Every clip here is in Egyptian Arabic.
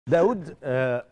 داود آه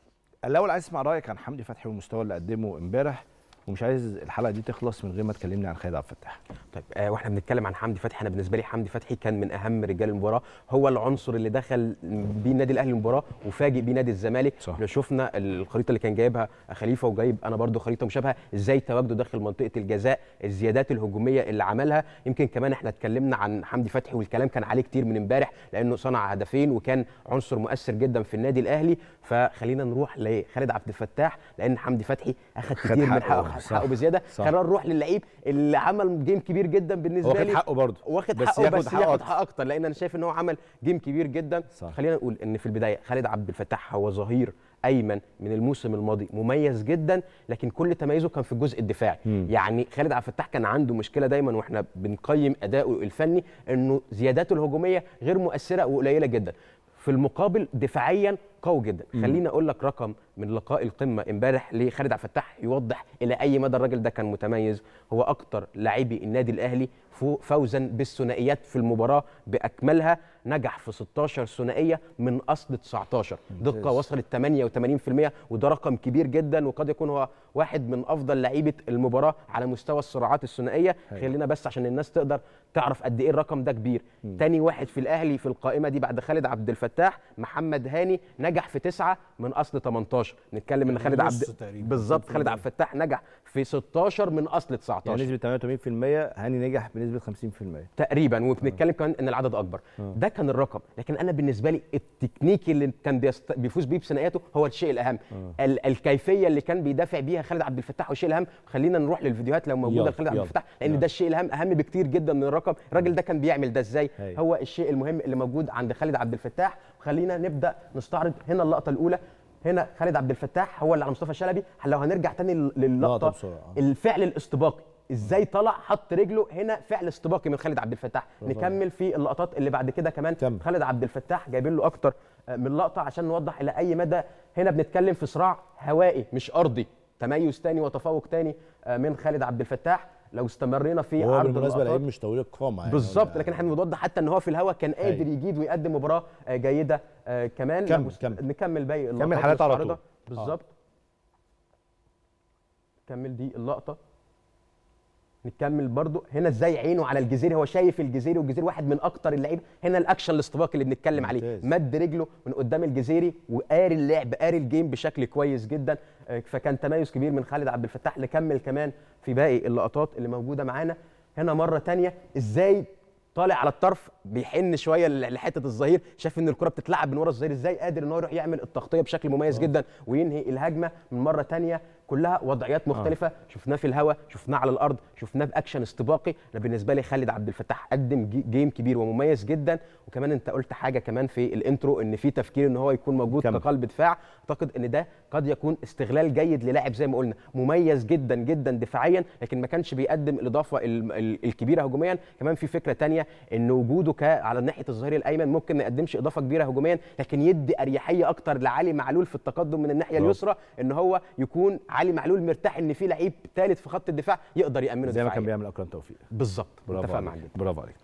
الاول عايز اسمع رايك عن حمدي فتحي والمستوى اللي قدمه امبارح ومش عايز الحلقه دي تخلص من غير ما تكلمني عن خالد عبد الفتاح طيب آه واحنا بنتكلم عن حمدي فتحي انا بالنسبه لي حمدي فتحي كان من اهم رجال المباراه هو العنصر اللي دخل بيه النادي الاهلي المباراه وفاجئ بيه نادي الزمالك صح. لو شفنا الخريطه اللي كان جايبها خليفه وجايب انا برضو خريطه مشابهه ازاي تواجده داخل منطقه الجزاء الزيادات الهجوميه اللي عملها يمكن كمان احنا اتكلمنا عن حمدي فتحي والكلام كان عليه كتير من امبارح لانه صنع هدفين وكان عنصر مؤثر جدا في النادي الاهلي فخلينا نروح لخالد عبد الفتاح لان حمدي فتحي اخذ خد كتير من حقه، حقه صح. حقه بزياده صح. خلينا نروح للعيب اللي عمل جيم كبير جدا بالنسبه هو لي خد حقه برضه واخد بس حقه ياخد بس حقه ياخد أكتر. حقه اكتر لان انا شايف ان هو عمل جيم كبير جدا صح. خلينا نقول ان في البدايه خالد عبد الفتاح هو ظهير ايمن من الموسم الماضي مميز جدا لكن كل تميزه كان في الجزء الدفاعي مم. يعني خالد عبد الفتاح كان عنده مشكله دايما واحنا بنقيم اداؤه الفني انه زياداته الهجوميه غير مؤثره وقليله جدا في المقابل دفاعيا قوي جدا خليني اقول لك رقم من لقاء القمه امبارح لخالد عبد الفتاح يوضح الى اي مدى الراجل ده كان متميز هو اكتر لاعبي النادي الاهلي فو- فوزا بالثنائيات في المباراه باكملها نجح في 16 ثنائيه من اصل 19 دقه وصلت 88% وده رقم كبير جدا وقد يكون هو واحد من افضل لعيبه المباراه على مستوى الصراعات الثنائيه خلينا بس عشان الناس تقدر تعرف قد ايه الرقم ده كبير تاني واحد في الاهلي في القائمه دي بعد خالد عبد الفتاح محمد هاني نجح في تسعة من اصل 18 نتكلم ان خالد نص عبد تقريباً. بالظبط خالد عبد الفتاح نجح في 16 من اصل 19 يعني نسبه 88% هاني نجح بنسبه 50% تقريبا وبنتكلم كمان ان العدد اكبر ده كان الرقم لكن انا بالنسبه لي التكنيك اللي كان بيست... بيفوز بيه بثنائياته هو الشيء الاهم ال... الكيفيه اللي كان بيدافع بيها خالد عبد الفتاح والشيء الاهم خلينا نروح للفيديوهات لو موجوده يلا، لخالد عبد يلا، الفتاح لان يلا. ده الشيء الاهم اهم بكتير جدا من الرقم الراجل ده كان بيعمل ده ازاي هاي. هو الشيء المهم اللي موجود عند خالد عبد الفتاح وخلينا نبدا نستعرض هنا اللقطه الاولى هنا خالد عبد الفتاح هو اللي على مصطفى شلبي لو هنرجع تاني للقطه لقطة بسرعة، آه. الفعل الاستباقي ازاي طلع حط رجله هنا فعل استباقي من خالد عبد الفتاح نكمل في اللقطات اللي بعد كده كمان كمل. خالد عبد الفتاح جايبين له اكتر من لقطه عشان نوضح الى اي مدى هنا بنتكلم في صراع هوائي مش ارضي تميز تاني وتفوق تاني آه، من خالد عبد الفتاح لو استمرينا في هو عرض بالمناسبه اللقطات لعيب مش طويل القامه يعني بالظبط ولا- لكن احنا بنوضح حتى ان هو في الهواء كان قادر أيوة. يجيد ويقدم مباراه آه، جيده آه، كمان كمل، لو است- كمل. نكمل باقي اللقطات كمل حالات على المستعرضة. طول. بالظبط كمل دي اللقطه نكمل برضو هنا ازاي عينه على الجزيري هو شايف الجزيري والجزيري واحد من اكتر اللعيبه هنا الاكشن الاستباقي اللي بنتكلم عليه ممتاز. مد رجله من قدام الجزيري وقاري اللعب قاري الجيم بشكل كويس جدا آه، فكان تميز كبير من خالد عبد الفتاح نكمل كمان في باقي اللقطات اللي موجوده معانا هنا مره تانية ازاي طالع على الطرف بيحن شويه ل- لحته الظهير شاف ان الكره بتتلعب من ورا الظهير ازاي قادر ان هو يروح يعمل التغطيه بشكل مميز جدا وينهي الهجمه من مره تانية كلها وضعيات مختلفه شفناه في الهواء شفناه على الارض شفناه باكشن استباقي انا بالنسبه لي خالد عبد الفتاح قدم جي- جيم كبير ومميز جدا وكمان انت قلت حاجه كمان في الانترو ان في تفكير ان هو يكون موجود كمل. كقلب دفاع اعتقد ان ده قد يكون استغلال جيد للاعب زي ما قلنا مميز جدا جدا دفاعيا لكن ما كانش بيقدم الاضافه ال- ال- الكبيره هجوميا كمان في فكره تانية ان وجوده ك على ناحيه الظهير الايمن ممكن ما يقدمش اضافه كبيره هجوميا لكن يدي اريحيه اكتر لعلي معلول في التقدم من الناحيه برافو. اليسرى ان هو يكون علي معلول مرتاح ان في لعيب ثالث في خط الدفاع يقدر يامنه زي ما كان دفاعيا بيعمل اكرم توفيق بالظبط برافو متفق عليك معاك جدا برافو عليك